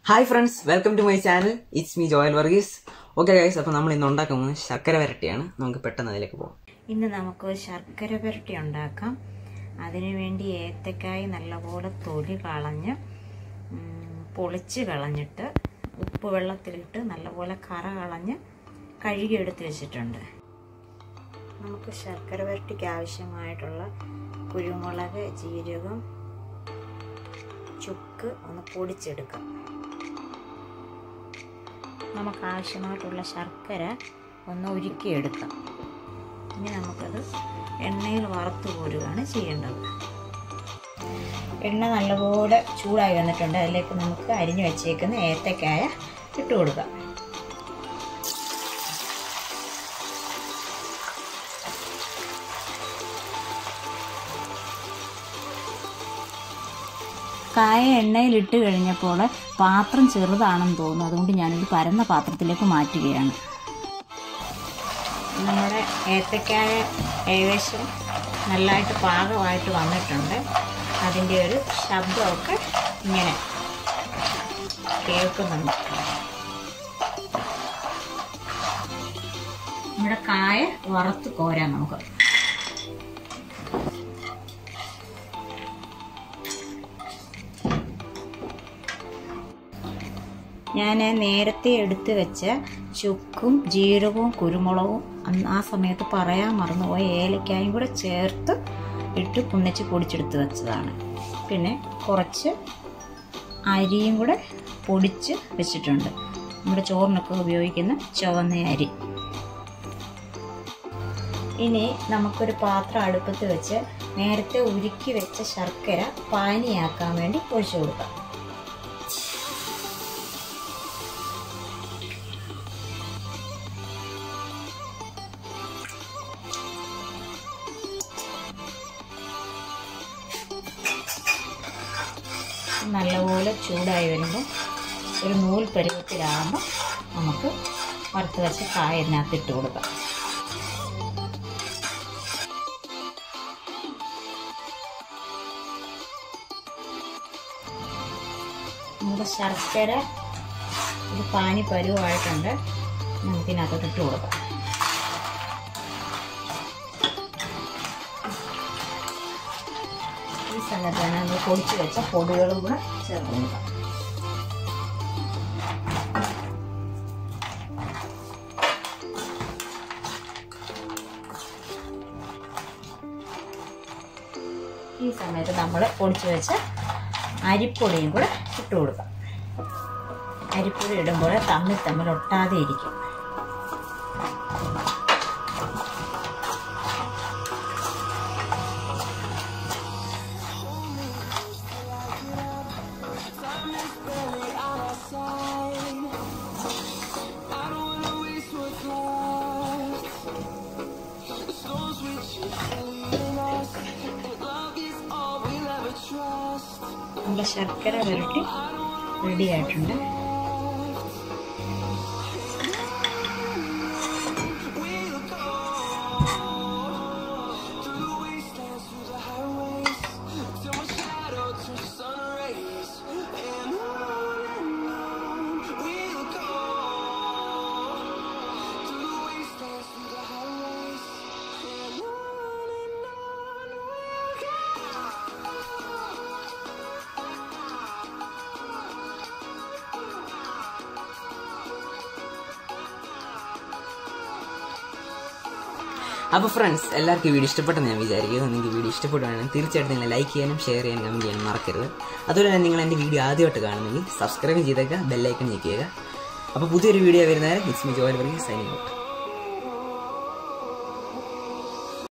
hi friends welcome to my channel it's me Joel Varghese okay guys അപ്പോൾ നമ്മൾ ഇന്ന് ഉണ്ടാക്കാൻ പോകുന്നത് ശർക്കര വരട്ടിയാണ് നമുക്ക് പെട്ടെന്ന് അതിലേക്ക് പോകാം ഇന്ന് നമുക്ക് ശർക്കര പുരട്ടി ഉണ്ടാക്കാം അതിനുവേണ്ടി ഏത്തക്കായ നല്ലപോലെ തൊലി കളഞ്ഞ് ഉം, പൊളിച്ച് കളഞ്ഞിട്ട് ഉപ്പ് വെള്ളത്തിലിട്ട് നല്ലപോലെ കറ കളഞ്ഞ് കഴുകിയെടുത്ത് വെച്ചിട്ടുണ്ട് നമുക്ക് ശർക്കര പുരട്ടിക്ക് ആവശ്യമായിട്ടുള്ള കുരുമുളക് ജീരകം ചുക്ക് ഒന്ന് പൊടിച്ചെടുക്കാം നമുക്ക് ആവശ്യമായിട്ടുള്ള ശർക്കര ഒന്ന് ഉരുക്കിയെടുക്കാം ഇനി നമുക്കത് എണ്ണയിൽ വറുത്ത് കോരുകയാണ് ചെയ്യേണ്ടത് എണ്ണ നല്ലപോലെ ചൂടായി വന്നിട്ടുണ്ട് അതിലേക്ക് നമുക്ക് അരിഞ്ഞു വെച്ചേക്കുന്ന ഏത്തക്കായ ഇട്ട് കൊടുക്കാം കായ എണ്ണയിലിട്ട് കഴിഞ്ഞപ്പോൾ പാത്രം ചെറുതാണെന്ന് തോന്നുന്നു അതുകൊണ്ട് ഞാനൊരു പരന്ന പാത്രത്തിലേക്ക് മാറ്റുകയാണ് നമ്മുടെ ഏത്തക്കായ ഏകദേശം നല്ലതായിട്ട് പാകമായിട്ട് വന്നിട്ടുണ്ട് അതിൻ്റെ ഒരു ശബ്ദമൊക്കെ ഇങ്ങനെ കേൾക്കുന്നുണ്ട് നമ്മുടെ കായ വറുത്ത് കോരാം നമുക്ക് ഞാൻ നേരത്തെ എടുത്തു വെച്ച ചുക്കും ജീരകവും കുരുമുളകും അന്ന് ആ സമയത്ത് പറയാൻ മറന്നുപോയ ഏലക്കായും കൂടെ ചേർത്ത് ഇട്ട് കുന്നിച്ച് പൊടിച്ചെടുത്ത് വെച്ചതാണ് പിന്നെ കുറച്ച് അരിയും കൂടെ പൊടിച്ച് വെച്ചിട്ടുണ്ട് നമ്മുടെ ചോറിനൊക്കെ ഉപയോഗിക്കുന്ന ചുവന്ന അരി ഇനി നമുക്കൊരു പാത്രം അടുപ്പത്ത് വെച്ച് നേരത്തെ ഉരുക്കി വെച്ച ശർക്കര പാനിയാക്കാൻ വേണ്ടി ഒഴിച്ചു കൊടുക്കാം നല്ലപോലെ ചൂടായി വരുമ്പോൾ ഒരു നൂൽ പരുവത്തിലാകുമ്പോൾ നമുക്ക് വറുത്ത് വെച്ച കായ ഇതിനകത്ത് ഇട്ട് കൊടുക്കാം നമ്മുടെ ശർക്കര ഒരു പാനി പരുവമായിട്ടുണ്ട് നമുക്കിതിനകത്തോട്ട് ഇട്ട് കൊടുക്കാം ഈ സമയത്താണ് നമ്മൾ പൊടിച്ച് വെച്ച പൊടികളും കൂടെ ചേർത്ത് കൊടുക്കാം ഈ സമയത്ത് നമ്മൾ പൊടിച്ച് വെച്ച അരിപ്പൊടിയും കൂടെ ഇട്ട് കൊടുക്കാം അരിപ്പൊടി ഇടുമ്പോൾ തമ്മിൽ തമ്മിൽ ഒട്ടാതെ ഇരിക്കും നമ്മുടെ ശർക്കര വരട്ടി റെഡി ആയിട്ടുണ്ട് അപ്പോൾ ഫ്രണ്ട്സ് എല്ലാവർക്കും ഈ വീഡിയോ ഇഷ്ടപ്പെട്ടെന്ന് ഞാൻ വിചാരിക്കുന്നു നിങ്ങൾക്ക് വീഡിയോ ഇഷ്ടപ്പെടുവാണെങ്കിൽ തീർച്ചയായിട്ടും നിങ്ങൾ ലൈക്ക് ചെയ്യാനും ഷെയർ ചെയ്യാനും കമൻറ്റ് ചെയ്യാനും മറക്കരുത് അതുപോലെ തന്നെ നിങ്ങൾ എൻ്റെ വീഡിയോ ആദ്യമായിട്ട് കാണുന്നെങ്കിൽ സബ്സ്ക്രൈബ് ചെയ്തേക്കുക ബെല്ലൈക്കൺ ഞെക്കുക അപ്പോൾ പുതിയൊരു വീഡിയോ വരുന്നവരെ it's me Joel Varghese signing out